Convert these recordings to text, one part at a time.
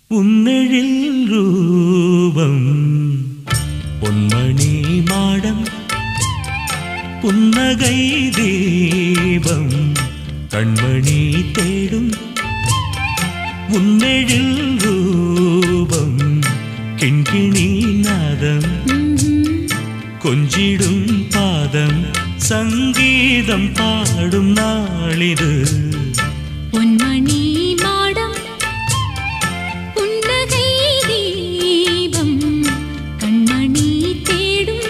உன்னெழில் ரூபம் பொன்மணி மாடம் புன்னகை தீபம் கண்மணி தேடும் உன்னெழில் ரூபம் கிண்கிணி நாதம் கொஞ்சிடும் பாதம் சங்கீதம் பாடும் நாளிது பொன்மணி மாடம் புன்னகை தீபம் கண்மணி தேடும்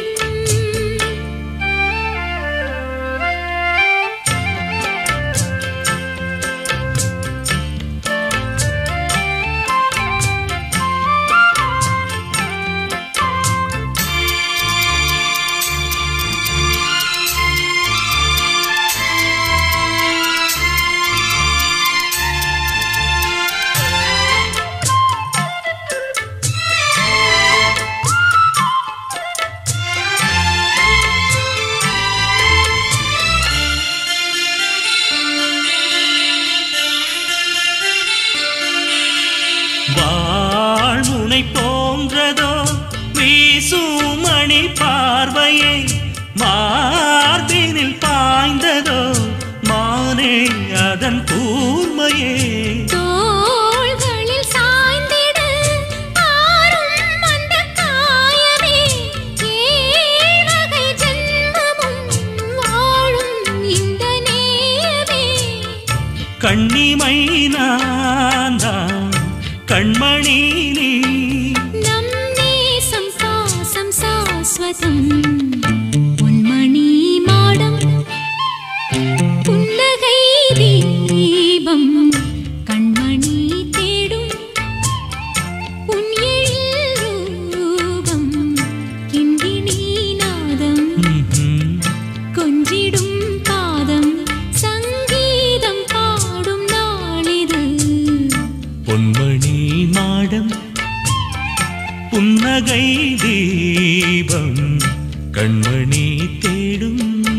வாழ்முனை போன்றதோ வீசுமணி பார்வையை மார்பினில் பாய்ந்ததோ மானே அதன் கூர்மையே தோள்களில் சாய்ந்திடு ஆறும் அந்த காயமே ஏழகை ஜென்மமும் வாழும் இந்த நேயமே கண்ணிமை நான்தான் கண்மணி நீ நம் நேசம் பாசம் சாஸ்வதம் பொன்மணி மாடம் புன்னகை தீபம் கண்மணி தேடும் உன் எழில் ரூபம் கிண்கிணி நாதம் ம்ஹும். கொஞ்சிடும் பாதம் சங்கீதம் பாடும் நாளிது பொன்மணி மாடம் புன்னகை தீபம் கண்மணி தேடும்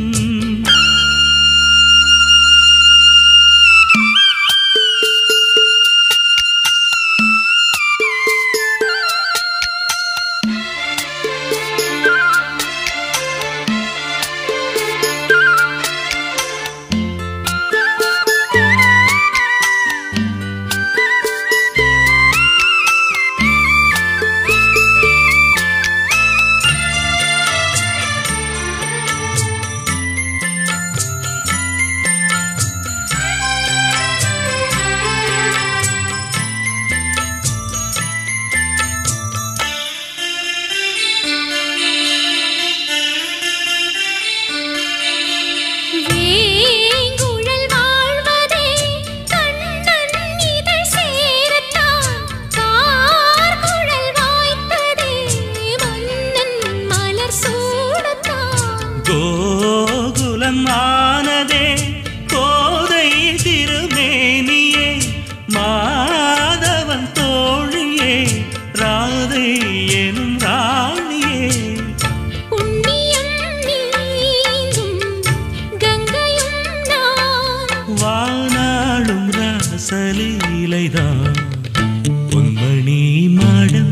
வேங்குழல் வாழ்வதே கண்ணன் இதழ் சேரத்தான் கார்குழல் வாய்த்ததே மன்னன் மலர் சூடத்தான் கோகுலம் ஆனதே கோதை திருமேனியே மாதவன் தோழியே ராதை எனும் ராணியே புண்ணியம் நீங்கும் கங்கையும் நான் வானாளும் ராசலீலைதான் பொன்மணி மாடம்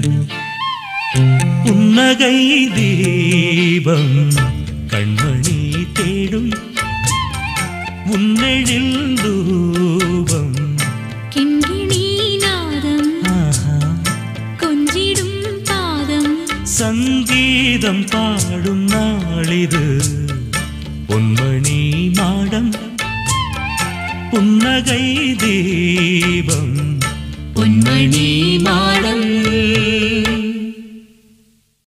புன்னகை தீபம் கண்மணி தேடும் உன்னெழில் ரூபம் கிண்கிணி நாதம் ஆஹா கொஞ்சிடும் பாதம் சங்கீதம் பாடும் நாளிது பொன்மணி மாடம் புன்னகை தீபம்